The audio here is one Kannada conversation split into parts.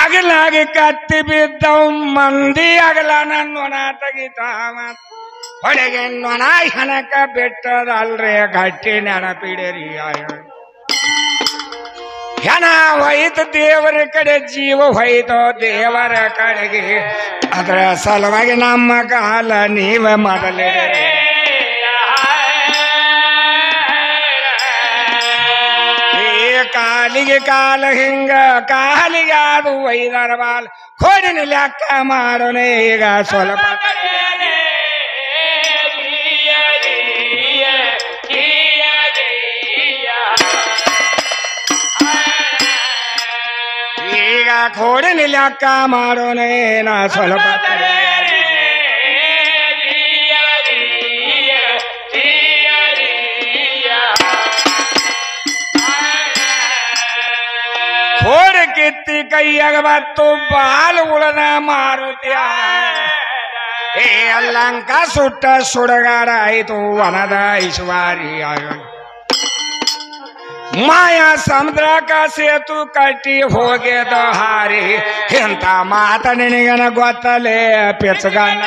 ಹಗಲಾಗಿ ಕತ್ತಿ ಬಿದ್ದವು ಮಂದಿ ಅಗಲ ನನ್ನೊಣ ತೆಗಿತಾವ ಹೊಡೆಗೆ ನೊಣ ಹಣಕ ಬಿಟ್ಟದಲ್ರಿ ಗಟ್ಟಿ ನೆನಪಿಡಿರಿ ಹೆಣ ಹೋಯ್ತು ದೇವರ ಕಡೆ ಜೀವ ಹೋಯ್ತು ದೇವರ ಕಡೆಗೆ ಅದರ ಸಲುವಾಗಿ ನಮ್ಮ ಕಾಲ ನೀವ ಮೊದಲಿಡಿರಿ ಈ ಕಾಲಿಗೆ ಕಾಲ ಹಿಂಗ ಕಾಲಿಗೆ ಅದು ಐದಾರ ಬಾಲ್ ಕೋಡಿನ ಲೆಕ್ಕ ಮಾಡೋಣ ಈಗ ಸ್ವಲ್ಪ ಈಗ ಕೋಡಿನ ಲೆಕ್ಕ ಮಾಡೋಣ ನಾ ಸ್ವಲ್ಪ ಕೋಡಿ ಕಿತ್ತಿ ಕೈಯಾಗ ಬತ್ತು ಬಾಲು ಉಳದ ಮಾರುತ್ಯ ಏ ಅಲ್ಲಂಕ ಸುಟ್ಟ ಸುಡಗಾಡ ಆಯಿತು ವನದ ಐಶ್ವರ್ಯ ಮಾಯಾ ಸಮುದ್ರಕ ಸೇತು ಕಟ್ಟಿ ಹೋಗ್ಯದ ಹಾರಿ ಇಂಥ ಮಾತ ನಿನಗನ ಗೊತ್ತಲೇ ಪೆಚ್ಚಗನ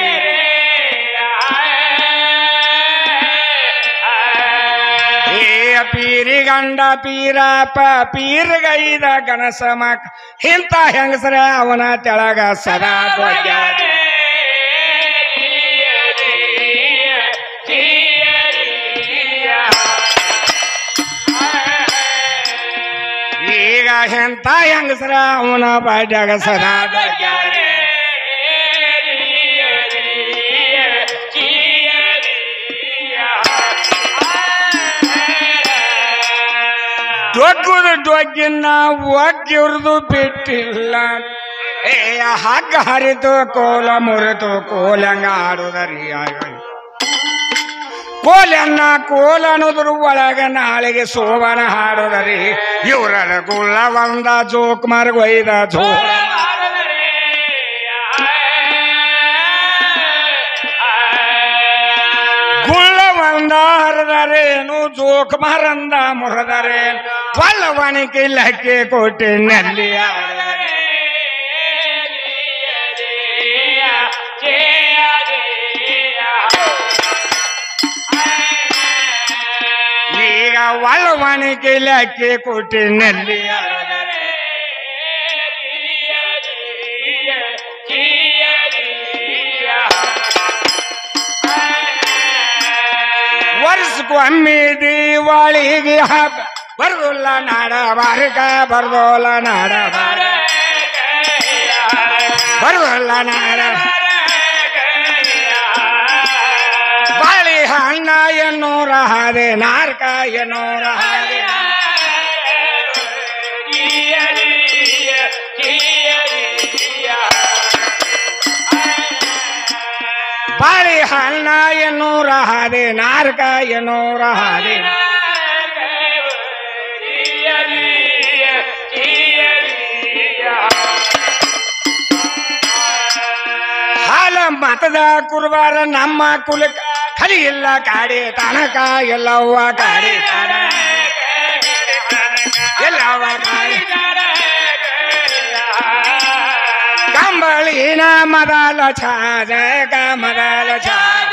ಏ ಪೀರಿ ಗಂಡ ಪೀರಪ್ಪ ಪೀರ್ಗೈದ ಗಣಸಮಕ್ ಇಂಥ ಹೆಂಗಸರ ಅವನ ತೆಳಗ ಸದಾ ಧ್ವಜ ಈಗ ಎಂತ ಹೆಂಗಸರ ಅವನ ಬಾಡ್ಯಾಗ ಸದಾ ಧ್ವಜ ಡೊಗ್ಗುದು ಡೊಗ್ಗಿನ ಒಗ್ಗಿವ್ರದು ಬಿಟ್ಟಿಲ್ಲ ಏ ಹಗ್ಗ ಹರಿತು ಕೋಲ ಮುರಿತು ಕೋಲಂಗ ಆಡುದರಿ ಕೋಲನ್ನ ಕೋಲ ಅನ್ನೋದ್ರ ಒಳಗ ನಾಳೆಗೆ ಸೋಬನ ಹಾಡುದರಿ ಇವರ ಗುಳ್ಳ ಒಂದ ಜೋಕ್ ಮರ್ಗೊಯ್ದ ಜೋಳ ಗುಳ್ಳ ಒಂದ ಹರಿದರೇನು ಜೋಕ್ ಮರಂದ ಮುರಿದರೇನು ಒಲ್ಲವನಿಗೆ ಲಕ್ಕೆ ಕೊಟ್ಟಿ ನೆಲ್ಲಿ ಈಗ ಒಲ್ಲವನಿಗೆ ಲಕ್ಕೆ ಕೊಟ್ಟಿ ನೆಲ್ಲಿ ವರ್ಷಕ್ಕೊಮ್ಮೆ ದೀವಾಳಿಗೆ ಹಬ್ಬ ಬರ್ದೋಲ್ಲ ನಾಡ ಬಾರಿಕ ಬರ್ದೋಲ್ಲ ನಾಡ ಬಾರ ಬರ್ದೋಲ್ಲ ನಾಡ ಬಾಳಿ ಹಣ್ಣ ಎನ್ನೂರ ಹಾದೆ ನಾರ್ಕ ಎನ್ನೂರ ಹಾದೆ ಬಾಳಿ ಹಣ್ಣ ಎನ್ನೂರ ಹಾದೆ ನಾರ್ಕ ಎನ್ನೂರ ಹಾದೆ ಹಾಲ ಮತದ ಕುರುವಾರ ನಮ್ಮ ಕುಲಕ ಕಲಿ ಇಲ್ಲ ಕಾಡಿ ತನಕ ಎಲ್ಲವ್ವ ಕಾಡಿ ತಾನ ಎಲ್ಲವ್ವ ಕಾಡಿ ಕಂಬಳಿನ ಮದಲ ಛಾಜ ಮದಲ ಛಾಜ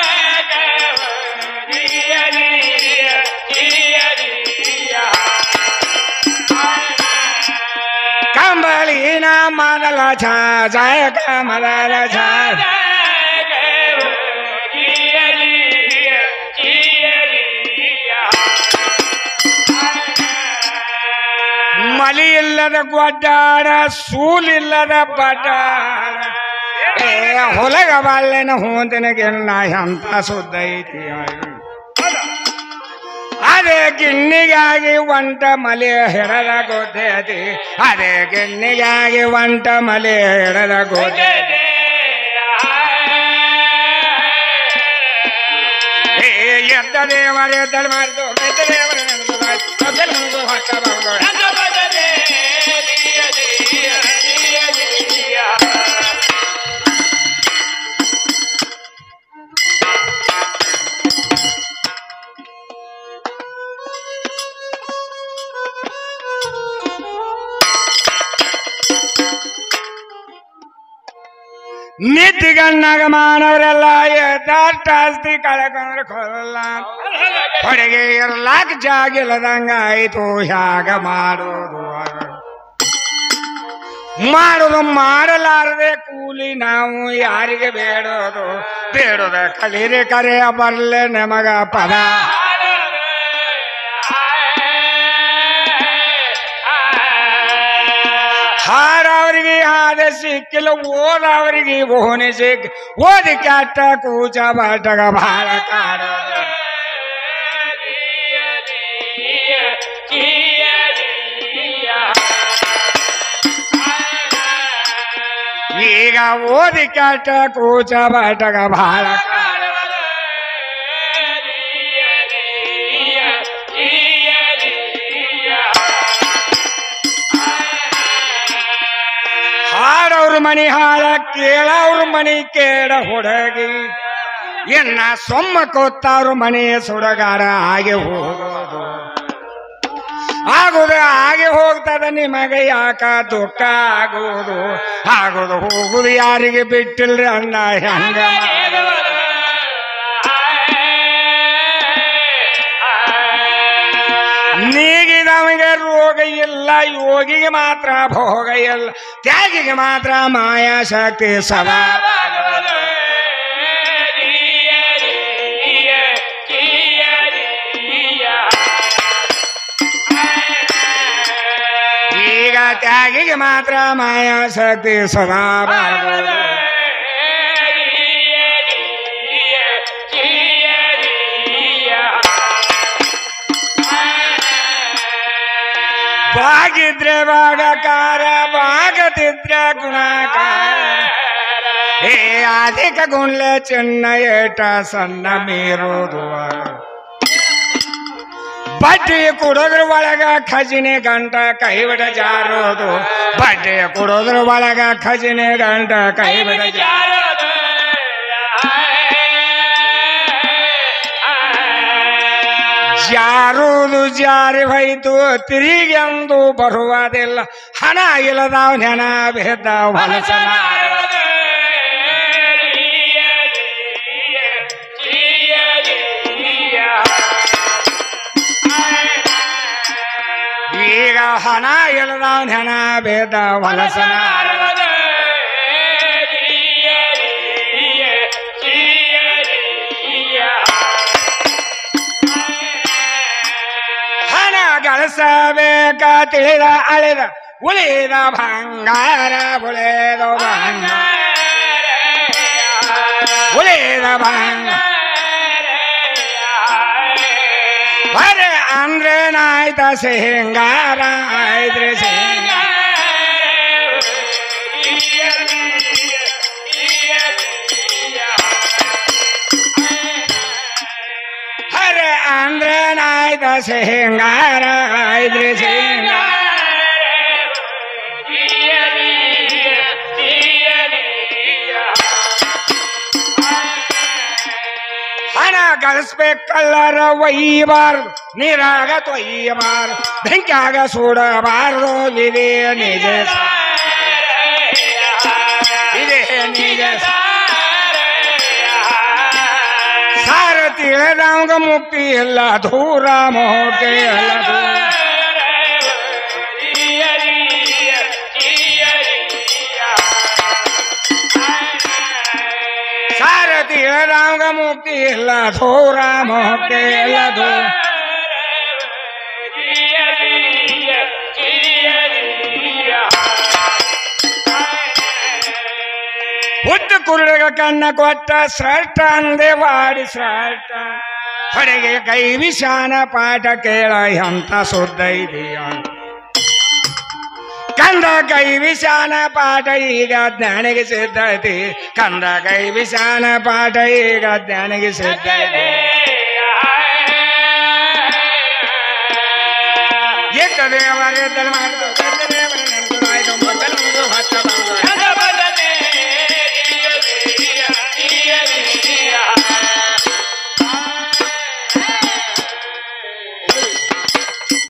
ಕಂಬಳಿನ ಮದಲ ಛಾಜ ಮದಲ ಛಾಜ ಮಲಿ ಇಲ್ಲದ ಗೊಡ್ಡಾಡ ಸೂಲಿಲ್ಲದ ಬಡ್ಡಾಡ ಏ ಹೊಲಗ ಬಾಳೆನ ಹೂಂತಿನಗೆಲ್ಲ ಎಂತ ಸುದ್ದ ಐತಿ ಅದೇ ಗಿಣ್ಣಿಗಾಗಿ ಒಂಟ ಮಲೆ ಹಿಡದ ಗೊತ್ತೈತಿ ಅದೇ ಗಿಣ್ಣಿಗಾಗಿ ಒಂಟ ಮಲೆ ಹಿಡದ ಗೊತ್ತೈತಿ ಏ ಎದ್ದ ದೇವರ ಎದ್ದಲ್ ಮಾಡ್ದು ಎದ್ದ ದೇವರ ನೆನೆದು ಮಾಡ್ದು, ಎದ್ದಲ್ ಮುಗಿದು ಹೊಟ್ಟ ಬಂದು. ನಿದ್ದಿಗಣ್ಣಾಗ ಮಾನವರೆಲ್ಲ ಎದ್ದಾಸ್ತಿ ಕಳ್ಕೊಂಡ್ರೆ ಕೊಲ್ಲ ಹೊಡೆಗೆ ಇರ್ಲಾಕ ಜಾಗಿಲ್ಲದಂಗ ಆಯ್ತು ಹ್ಯಾಗ ಮಾಡೋದು ಮಾಡೋದು ಮಾಡಲಾರದೆ ಕೂಲಿ ನಾವು ಯಾರಿಗೆ ಬೇಡೋದು ಬೇಡೋದ ಕಲೀರಿ ಕರೆಯ ಬರ್ಲೆ ನಮಗ ಪದ ಹಾಡವರಿಗೆ ಹಾದ ಸಿಕ್ಕಿಲ್ಲ ಓದವರಿಗೆ ಓನೆ ಸಿಕ್ ಓದಿ ಕೆಟ್ಟ ಕೂಚ ಬಾಟಗ ಬಹಳ ಕಾಡೋದು ಈಗ ಓದಿ ಕೆಟ್ಟ ಕೂಚ ಬಾಟಗ ಬಹಳ ಕಾಡೋದು. ಹಾಡವ್ರ ಮನಿ ಹಾಳ ಕೇಳವ್ರ ಮನಿ ಕೇಳ ಹುಡುಗಿ ಎನ್ನ ಸೊಮ್ಮ ಕೊತ್ತವ್ರ ಮನೆ ಸುಡಗಾರ ಹಾಗೆ ಹೋಗೋದು ಆಗುದು ಹಾಗೆ ಹೋಗ್ತದ ನಿಮಗೆ ಯಾಕ ದುಃಖ ಆಗುವುದು ಆಗುದು ಹೋಗುದು ಯಾರಿಗೆ ಬಿಟ್ಟಿಲ್ರಿ ಅಣ್ಣ ಹೆಂಗ ಮಾಡೋದು? ನೀಗಿದವನಿಗೆ ರೋಗ ಇಲ್ಲ ಯೋಗಿಗೆ ಮಾತ್ರ ಭೋಗ ಇಲ್ಲ ತ್ಯಾಗಿಗೆ ಮಾತ್ರ ಮಾಯಾ ಶಕ್ತಿ ಸದಾ ಈಗ ತ್ಯಾಗಿಗೆ ಮಾತ್ರ ಮಾಯಾ ಶಕ್ತಿ ಸದಾ ಬಾಗುವುದು. ಬಾಗಿದ್ರೆ ಭಾಗಕಾರ ಬಾಗದಿದ್ರೆ ಗುಣಕಾರ ಏ ಅಧಿಕ ಗುಂಡ್ಲೆ ಚಿನ್ನ ಏಟ ಸಣ್ಣ ಮೀರುವುದು ಬಡ್ಡಿ ಕುಡೋದ್ರ ಒಳಗ ಖಜಿನೆ ಗಂಟ ಕೈಬಿಡ ಜಾರೋದು ಬಡ್ಡಿ ಕುಡೋದ್ರ ಒಳಗ ಖಜಿನೆ ಗಂಟ ಕೈಬಿಡ ಜಾರೋದು ಜಾರುವುದು ಜಾರಿ ಹೋಯ್ತು ತಿರುಗೆಂದು ಬರುವುದಿಲ್ಲ ಹಣ ಇಲ್ಲದಾವ್ ನೆನ ಬೇದ ಹೊಲಸನ ಈಗ ಹಣ ಇಲ್ಲದಾವ್ ನೆನ ಬೇದ ಹೊಲಸನ ಹಣ ಗಳಿಸಬೇಕ ತಿಳಿದ ಅಳಿದ ಉಳಿದ ಬಂಗಾರ ಉಳಿದ ಬಂಗಾರ ಉಳಿದ ಬಂಗಾರ ಬರೆ ಅಂದ್ರೆ ನಾಯ್ತ ಸಿಂಗಾರ ಆಯ್ತ್ರಿ ಸಿಂಗಾರ ಹರೆ ಅಂದ್ರೆ ನಾಯ್ತ ಸಿಂಗಾರ ಆಯ್ತ್ರಿ ಸಿಂಗಾರ ಹಣ ಗಳಿಸ್ಬೇಕಲ್ಲರ ಒಯ್ಯಬಾರ್ದು ನೀರಾಗ ತೊಯ್ಯಬಾರ್ದು ಬೆಂಕಿಯಾಗ ಸುಡಬಾರ್ದು ಇದೇ ನಿಜ ಇದೇ ನಿಜ ಸಾರ ತಿಳಿದವಂಗ ಮುಕ್ತಿ ಇಲ್ಲ ದೂರ ಮೋಕೆ ಇಲ್ಲ ದೂರ ಸಾರ ತಿಳಿದವಂಗ ಮುಕ್ತಿ ಇಲ್ಲ ದೂರ ಮೋಕೆ ಇಲ್ಲ ದೂರ ಹುಟ್ಟು ಕುರುಡಗ ಕಣ್ಣ ಕೊಟ್ಟ ಶ್ರೇಷ್ಠ ಅಂದೆ ವಾಡಿ ಶ್ರೇಷ್ಠ ಹೊಡೆಗೆ ಕೈ ವಿಷಾನ ಪಾಠ ಕೇಳ ಎಂತ ಶುದ್ಧ ಇದೆಯ ಕಂದ ಕೈ ವಿಷಾನ ಪಾಠ ಈಗ ಜ್ಞಾನಿಗೆ ಸಿದ್ಧತೆ ಕಂದ ಕೈ ವಿಷಾನ ಪಾಠ ಈಗ ಜ್ಞಾನಿಗೆ ಸಿದ್ಧತೆ ಎತ್ತ ದೇವರ ಮಾಡಿದ